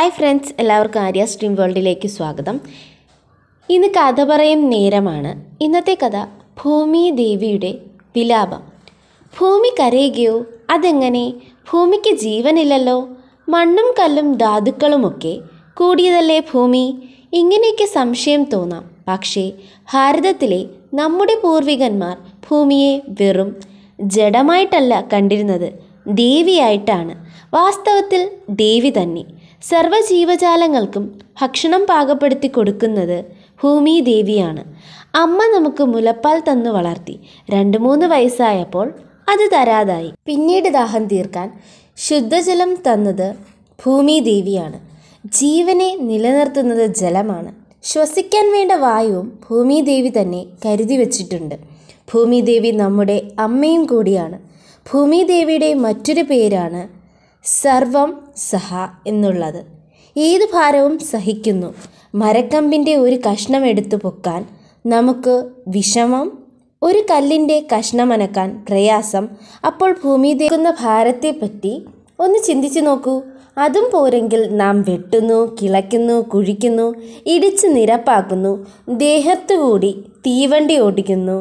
hi friends എല്ലാവർക്കും Arya stream വേൾഡിലേക്ക് സ്വാഗതം ഇന്ന് കഥ പറയും നേരമാണ് ഇന്നത്തെ കഥ ഭൂമി ദേവിയുടെ വിലാപം ഭൂമി കരയുകയോ അതെങ്ങനെ ഭൂമിക്ക് ജീവനില്ലല്ലോ മണ്ണും കല്ലും ധാതുക്കളുമൊക്കെ കൂടിയതല്ലേ ഭൂമി ഇങ്ങനെയൊക്കെ സംശയം തോന്നാം പക്ഷേ ഭാരതത്തിലെ നമ്മുടെ പൂർവികന്മാർ ഭൂമിയെ വെറും ജഡമായിട്ടല്ല കണ്ടിരുന്നത് ദേവിയായിട്ടാണ് വാസ്തവത്തിൽ ദേവി തന്നെ സർവ്വജീവജാലങ്ങൾക്കും ഭക്ഷണം പാകപ്പെടുത്തി കൊടുക്കുന്നത് ഭൂമി ദേവിയാണ് അമ്മ നമുക്ക് മുലപ്പാൽ തന്നു വളർത്തി രണ്ട് മൂന്ന് വയസ്സായപ്പോൾ അത് തരാതായി പിന്നീട് ദാഹം തീർക്കാൻ ശുദ്ധജലം തന്നത് ഭൂമി ദേവിയാണ് ജീവനെ നിലനിർത്തുന്നത് ജലമാണ് ശ്വസിക്കാൻ വേണ്ട വായുവും ഭൂമി ദേവി തന്നെ കരുതി വച്ചിട്ടുണ്ട് ഭൂമി ദേവി നമ്മുടെ അമ്മയും കൂടിയാണ് ഭൂമി ദേവിയുടെ മറ്റൊരു പേരാണ് സർവം സഹ എന്നുള്ളത് ഏത് ഭാരവും സഹിക്കുന്നു മരക്കമ്പിൻ്റെ ഒരു കഷ്ണം എടുത്തു പൊക്കാൻ നമുക്ക് വിഷമം ഒരു കല്ലിൻ്റെ കഷ്ണമനക്കാൻ പ്രയാസം അപ്പോൾ ഭൂമി ദേക്കുന്ന ഭാരത്തെപ്പറ്റി ഒന്ന് ചിന്തിച്ചു നോക്കൂ അതും പോരെങ്കിൽ നാം വെട്ടുന്നു കിളയ്ക്കുന്നു കുഴിക്കുന്നു ഇടിച്ച് നിരപ്പാക്കുന്നു ദേഹത്തുകൂടി തീവണ്ടി ഓടിക്കുന്നു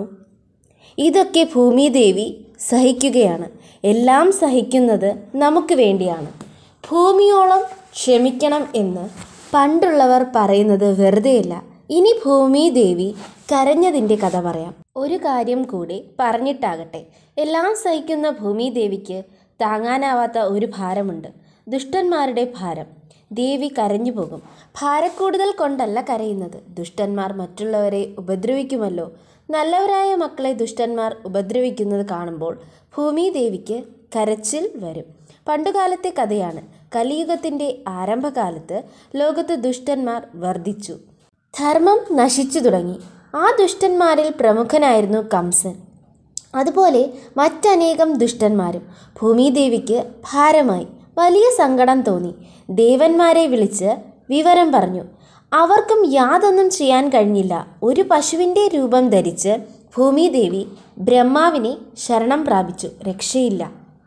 ഇതൊക്കെ ഭൂമിദേവി സഹിക്കുകയാണ് എല്ലാം സഹിക്കുന്നത് നമുക്ക് വേണ്ടിയാണ് ഭൂമിയോളം ക്ഷമിക്കണം എന്ന് പണ്ടുള്ളവർ പറയുന്നത് വെറുതെയല്ല ഇനി ഭൂമിദേവി കരഞ്ഞതിൻ്റെ കഥ പറയാം ഒരു കാര്യം കൂടി പറഞ്ഞിട്ടാകട്ടെ എല്ലാം സഹിക്കുന്ന ഭൂമിദേവിക്ക് താങ്ങാനാവാത്ത ഒരു ഭാരമുണ്ട് ദുഷ്ടന്മാരുടെ ഭാരം ദേവി കരഞ്ഞു പോകും ഭാരക്കൂടുതൽ കൊണ്ടല്ല കരയുന്നത് ദുഷ്ടന്മാർ മറ്റുള്ളവരെ ഉപദ്രവിക്കുമല്ലോ നല്ലവരായ മക്കളെ ദുഷ്ടന്മാർ ഉപദ്രവിക്കുന്നത് കാണുമ്പോൾ ഭൂമിദേവിക്ക് കരച്ചിൽ വരും പണ്ടുകാലത്തെ കഥയാണ് കലിയുഗത്തിൻ്റെ ആരംഭകാലത്ത് ലോകത്ത് ദുഷ്ടന്മാർ വർദ്ധിച്ചു ധർമ്മം നശിച്ചു തുടങ്ങി ആ ദുഷ്ടന്മാരിൽ പ്രമുഖനായിരുന്നു കംസൻ അതുപോലെ മറ്റനേകം ദുഷ്ടന്മാരും ഭൂമിദേവിക്ക് ഭാരമായി വലിയ സങ്കടം തോന്നി ദേവന്മാരെ വിളിച്ച് വിവരം പറഞ്ഞു അവർക്കും യാതൊന്നും ചെയ്യാൻ കഴിഞ്ഞില്ല ഒരു പശുവിൻ്റെ രൂപം ധരിച്ച് ഭൂമിദേവി ബ്രഹ്മാവിനെ ശരണം പ്രാപിച്ചു രക്ഷയില്ല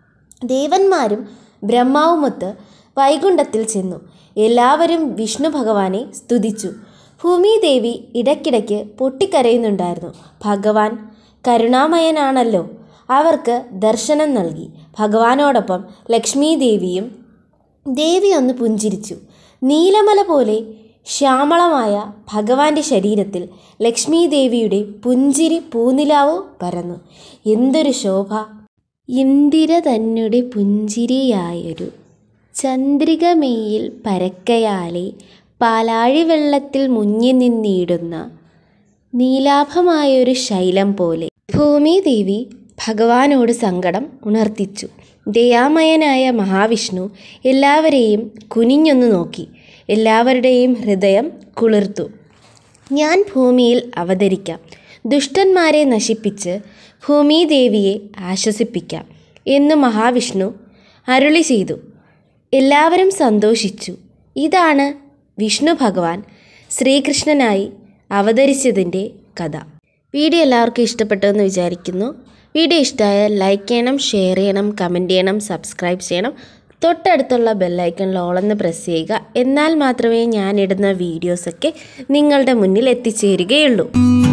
ദേവന്മാരും ബ്രഹ്മാവുമൊത്ത് വൈകുണ്ഠത്തിൽ ചെന്നു എല്ലാവരും വിഷ്ണു ഭഗവാനെ സ്തുതിച്ചു ഭൂമിദേവി ഇടയ്ക്കിടയ്ക്ക് പൊട്ടിക്കരയുന്നുണ്ടായിരുന്നു ഭഗവാൻ കരുണാമയനാണല്ലോ അവർക്ക് ദർശനം നൽകി ഭഗവാനോടൊപ്പം ലക്ഷ്മി ദേവിയും ദേവി ഒന്ന് പുഞ്ചിരിച്ചു നീലമല പോലെ ശ്യാമളമായ ഭഗവാന്റെ ശരീരത്തിൽ ലക്ഷ്മി ദേവിയുടെ പുഞ്ചിരി പൂനിലാവ് പരന്നു എന്തൊരു ശോഭ ഇന്ദിര തന്നെ പുഞ്ചിരിയായൊരു ചന്ദ്രികമെയിൽ പരക്കയാലെ പാലാഴി വെള്ളത്തിൽ മുങ്ങി നിന്നിടുന്ന നീലാഭമായൊരു ശൈലം പോലെ ഭൂമിദേവി ഭഗവാനോട് സങ്കടം ഉണർത്തിച്ചു ദയാമയനായ മഹാവിഷ്ണു എല്ലാവരെയും കുനിഞ്ഞൊന്നു നോക്കി എല്ലാവരുടെയും ഹൃദയം കുളിർത്തു ഞാൻ ഭൂമിയിൽ അവതരിക്കാം ദുഷ്ടന്മാരെ നശിപ്പിച്ച് ഭൂമിദേവിയെ ആശ്വസിപ്പിക്കാം എന്ന് മഹാവിഷ്ണു അരുളി ചെയ്തു എല്ലാവരും സന്തോഷിച്ചു ഇതാണ് വിഷ്ണു ഭഗവാൻ ശ്രീകൃഷ്ണനായി അവതരിച്ചതിൻ്റെ കഥ വീഡിയോ എല്ലാവർക്കും ഇഷ്ടപ്പെട്ടെന്ന് വിചാരിക്കുന്നു വീഡിയോ ഇഷ്ടമായാൽ ലൈക്ക് ചെയ്യണം ഷെയർ ചെയ്യണം കമൻറ്റ് ചെയ്യണം സബ്സ്ക്രൈബ് ചെയ്യണം തൊട്ടടുത്തുള്ള ബെല്ലൈക്കണിൽ ഓളെന്ന് പ്രസ് ചെയ്യുക എന്നാൽ മാത്രമേ ഞാനിടുന്ന വീഡിയോസൊക്കെ നിങ്ങളുടെ മുന്നിൽ എത്തിച്ചേരുകയുള്ളൂ